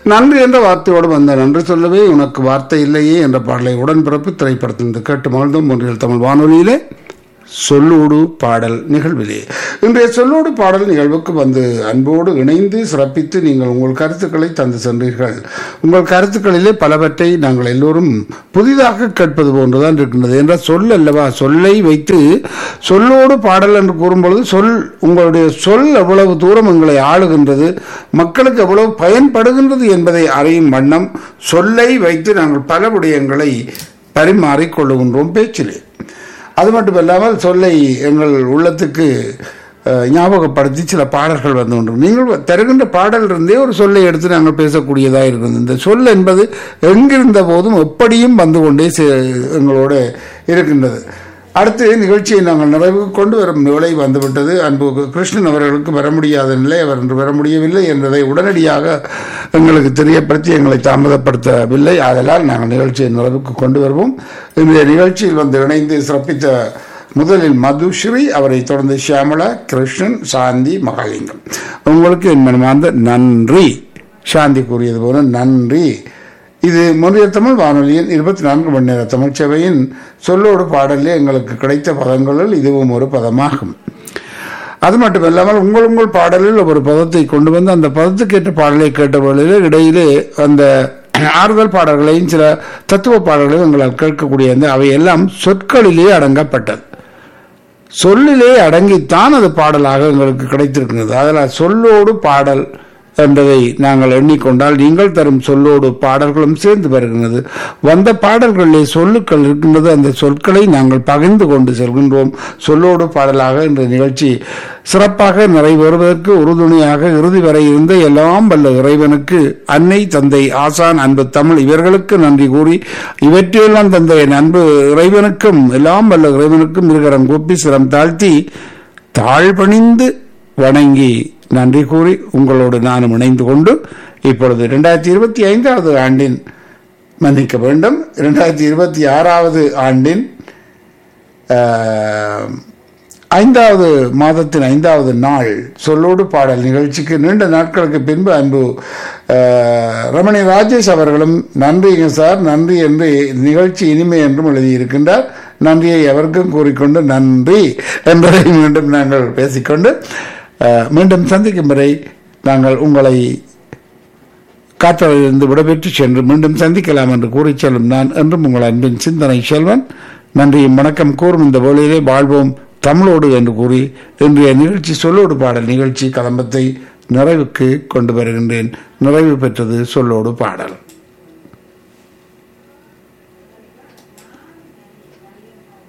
நன்றி என்ற வார்த்தையோடு வந்த நன்றி சொல்லவே உனக்கு வார்த்தை இல்லையே என்ற பாடலை உடன்பிறப்பு திரைப்படத்திலிருந்து கேட்டு மகிழ்ந்தோம் ஒன்றில் தமிழ் வானொலியிலே சொல்லோடு பாடல் நிகழ்விலே இன்றைய சொல்லோடு பாடல் நிகழ்வுக்கு வந்து அன்போடு இணைந்து சிறப்பித்து நீங்கள் உங்கள் கருத்துக்களை தந்து சென்றீர்கள் உங்கள் கருத்துக்களிலே பலவற்றை நாங்கள் எல்லோரும் புதிதாக கேட்பது போன்றுதான் இருக்கின்றது என்ற சொல் அல்லவா சொல்லை வைத்து சொல்லோடு பாடல் என்று கூறும்பொழுது சொல் உங்களுடைய சொல் எவ்வளவு தூரம் எங்களை ஆளுகின்றது மக்களுக்கு எவ்வளவு பயன்படுகின்றது என்பதை அறியும் வண்ணம் சொல்லை வைத்து நாங்கள் பல விடயங்களை பரிமாறிக் கொள்ளுகின்றோம் பேச்சிலே அது மட்டுமல்லாமல் சொல்லை எங்கள் உள்ளத்துக்கு அஹ், ஞாபகப்படுத்தி சில பாடல்கள் வந்து கொண்டு நீங்கள் தருகின்ற பாடல் இருந்தே ஒரு சொல்லை எடுத்து நாங்கள் பேசக்கூடியதாக இருக்குது இந்த சொல் என்பது எங்கிருந்த போதும் எப்படியும் வந்து கொண்டே சே- எங்களோட இருக்கின்றது அடுத்து நிகழ்ச்சியை நாங்கள் நிறைவுக்கு கொண்டு வரும் நிலை வந்துவிட்டது அன்பு கிருஷ்ணன் அவர்களுக்கு வர முடியாத நிலை அவர் இன்று வர முடியவில்லை என்பதை உடனடியாக எங்களுக்கு தெரியப்படுத்தி எங்களை தாமதப்படுத்தவில்லை ஆதலால் நாங்கள் நிகழ்ச்சியை நிறைவுக்கு கொண்டு வருவோம் இன்றைய நிகழ்ச்சியில் வந்து இணைந்து சிறப்பித்த முதலில் மதுஸ்ரீ அவரை தொடர்ந்து ஷியாமளா கிருஷ்ணன் சாந்தி மகாலிங்கம் உங்களுக்கு என் மனமார்ந்த நன்றி சாந்தி கூறியது போல நன்றி இது முறைய தமிழ் வானொலியின் இருபத்தி நான்கு மணி நேர தமிழ் சேவையின் சொல்லோடு பாடலில் எங்களுக்கு கிடைத்த பதங்களுள் இதுவும் ஒரு பதமாகும் அது மட்டுமல்லாமல் உங்கள் உங்கள் பாடலில் ஒரு பதத்தை கொண்டு வந்து அந்த பதத்துக்கு ஏற்ற பாடலை கேட்ட பொழுதில் இடையிலே அந்த ஆறுதல் பாடல்களையும் சில தத்துவ பாடல்களையும் எங்களால் கேட்கக்கூடிய அந்த அவை எல்லாம் சொற்களிலே அடங்கப்பட்டது சொல்லிலே அடங்கித்தான் அது பாடலாக எங்களுக்கு கிடைத்திருக்கிறது அதில் சொல்லோடு பாடல் என்பதை நாங்கள் எண்ணிக்கொண்டால் நீங்கள் தரும் சொல்லோடு பாடல்களும் சேர்ந்து வருகிறது வந்த பாடல்களிலே சொல்லுக்கள் இருக்கின்றது அந்த சொற்களை நாங்கள் பகிர்ந்து கொண்டு செல்கின்றோம் சொல்லோடு பாடலாக இந்த நிகழ்ச்சி சிறப்பாக நிறைவேறுவதற்கு உறுதுணையாக இறுதி வரை இருந்த எல்லாம் வல்ல இறைவனுக்கு அன்னை தந்தை ஆசான் அன்பு தமிழ் இவர்களுக்கு நன்றி கூறி இவற்றையெல்லாம் தந்த என் அன்பு இறைவனுக்கும் எல்லாம் வல்ல இறைவனுக்கும் இருக்கிறம் கூப்பி சிரம் தாழ்த்தி தாழ்பணிந்து வணங்கி நன்றி கூறி உங்களோடு நானும் இணைந்து கொண்டு இப்பொழுது இரண்டாயிரத்தி இருபத்தி ஐந்தாவது ஆண்டின் மன்னிக்க வேண்டும் இரண்டாயிரத்தி இருபத்தி ஆறாவது ஆண்டின் ஆஹ், ஐந்தாவது மாதத்தின் ஐந்தாவது நாள் சொல்லோடு பாடல் நிகழ்ச்சிக்கு நீண்ட நாட்களுக்கு பின்பு அன்பு ஆஹ், ரமணி ராஜேஷ் அவர்களும் நன்றிங்க சார் நன்றி என்று நிகழ்ச்சி இனிமை என்றும் எழுதியிருக்கின்றார் நன்றியை அவருக்கும் கூறிக்கொண்டு நன்றி என்பதை மீண்டும் நாங்கள் பேசிக்கொண்டு ஆஹ், மீண்டும் சந்திக்கும் வரை நாங்கள் உங்களை காற்றலிருந்து விடைபெற்று சென்று மீண்டும் சந்திக்கலாம் என்று கூறி செல்லும் நான் என்றும் உங்கள் அன்பின் சிந்தனை செல்வன் நன்றியும் வணக்கம் கூறும் இந்த வேளையிலே வாழ்வோம் தமிழோடு என்று கூறி இன்றைய நிகழ்ச்சி சொல்லோடு பாடல் நிகழ்ச்சி கலம்பத்தை நிறைவுக்கு கொண்டு வருகின்றேன் நிறைவு பெற்றது சொல்லோடு பாடல்